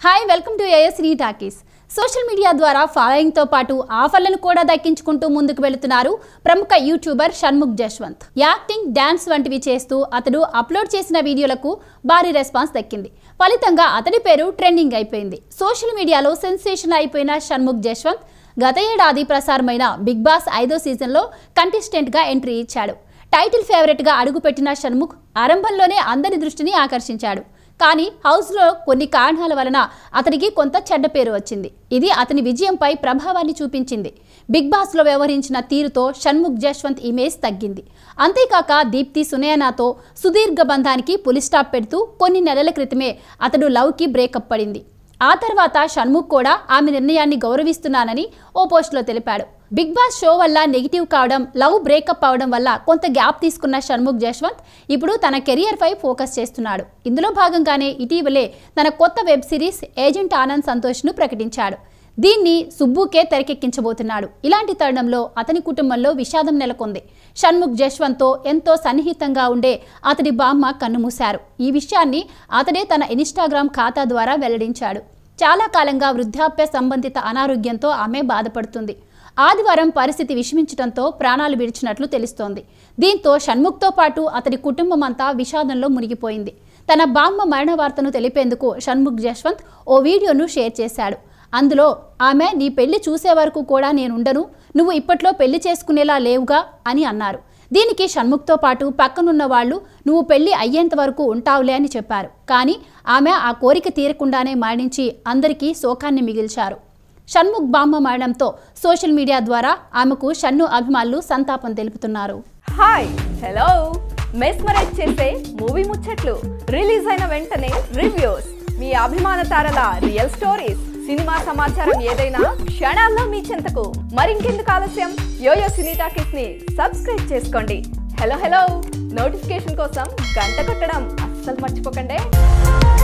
hi welcome to ఏఎస్ని talkies social media ద్వారా ఫాలోయింగ్తో పాటు ఆఫర్లను కూడా దక్కించుకుంటూ ముందుకు వెళుతున్నారు ప్రముఖ YouTuber Shanmukh Jaswanth acting dance వంటివి చేస్తూ అతడు అప్లోడ్ చేసిన వీడియోలకు భారీ రెస్పాన్స్ దక్కింది ఫలితంగా అతడి పేరు ట్రెండింగ్ అయిపోయింది సోషల్ మీడియాలో సెన్సేషన్ అయిపోయిన షణ్ముఖ్ జశ్వంత్ గత ఏడాది ప్రసారమైన బిగ్ బాస్ ఐదో సీజన్లో కంటెస్టెంట్గా ఎంట్రీ ఇచ్చాడు టైటిల్ ఫేవరెట్గా అడుగుపెట్టిన షణ్ముఖ్ ఆరంభంలోనే అందరి దృష్టిని ఆకర్షించాడు కానీ హౌస్లో కొన్ని కారణాల వలన అతనికి కొంత చెడ్డ పేరు వచ్చింది ఇది అతని విజయంపై ప్రభావాన్ని చూపించింది బిగ్ బాస్లో వ్యవహరించిన తీరుతో షణ్ముఖ్ జశ్వంత్ ఇమేజ్ తగ్గింది అంతేకాక దీప్తి సునయనాతో సుదీర్ఘ బంధానికి పులి స్టాప్ పెడుతూ కొన్ని నెలల క్రితమే అతడు లవ్కి బ్రేకప్ పడింది ఆ తర్వాత షణ్ముఖ్ కూడా ఆమె నిర్ణయాన్ని గౌరవిస్తున్నానని ఓ పోస్టులో తెలిపాడు బిగ్ బాస్ షో వల్ల నెగిటివ్ కావడం లవ్ బ్రేకప్ అవడం వల్ల కొంత గ్యాప్ తీసుకున్న షణ్ముఖ్ జశ్వంత్ ఇప్పుడు తన కెరియర్ పై ఫోకస్ చేస్తున్నాడు ఇందులో భాగంగానే ఇటీవలే తన కొత్త వెబ్ సిరీస్ ఏజెంట్ ఆనంద్ సంతోష్ను ప్రకటించాడు దీన్ని సుబ్బుకే తెరకెక్కించబోతున్నాడు ఇలాంటి తరుణంలో అతని కుటుంబంలో విషాదం నెలకొంది షణ్ముఖ్ జశ్వంత్తో ఎంతో సన్నిహితంగా ఉండే అతడి బామ్మ కన్నుమూశారు ఈ విషయాన్ని అతడే తన ఇన్స్టాగ్రామ్ ఖాతా ద్వారా వెల్లడించాడు చాలా కాలంగా వృద్ధాప్య సంబంధిత అనారోగ్యంతో ఆమె బాధపడుతుంది ఆదివారం పరిస్థితి విషమించడంతో ప్రాణాలు విడిచినట్లు తెలుస్తోంది దీంతో షణ్ముఖ్తో పాటు అతడి కుటుంబం అంతా విషాదంలో మునిగిపోయింది తన బామ్మ మరణ వార్తను తెలిపేందుకు షణ్ముఖ్ జశ్వంత్ ఓ వీడియోను షేర్ చేశాడు అందులో ఆమె నీ పెళ్లి చూసే వరకు కూడా నేనుండను నువ్వు ఇప్పట్లో పెళ్లి చేసుకునేలా లేవుగా అని అన్నారు దీనికి షణ్ముఖ్తో పాటు పక్కనున్న వాళ్ళు నువ్వు పెళ్లి అయ్యేంత వరకు ఉంటావులే అని చెప్పారు కానీ ఆమె ఆ కోరిక తీరకుండానే మరణించి అందరికీ శోకాన్ని మిగిల్చారు షణ్ముఖ్ బామ్మ మరణంతో సోషల్ మీడియా ద్వారా ఆమెకు షన్ను అభిమానులు సంతాపం తెలుపుతున్నారు హాయ్ హలో మెస్మరైజ్ చేసే మూవీ ముచ్చట్లు రిలీజ్ అయిన వెంటనే రివ్యూస్ మీ అభిమాన తారల రియల్ స్టోరీస్ సినిమా సమాచారం ఏదైనా క్షణాల్లో మీ చెంతకు మరింకెందుకు ఆలస్యం యోయో సినీ టాకీస్ ని సబ్స్క్రైబ్ చేసుకోండి హలో హలో నోటిఫికేషన్ కోసం గంట కొట్టడం అస్సలు మర్చిపోకండి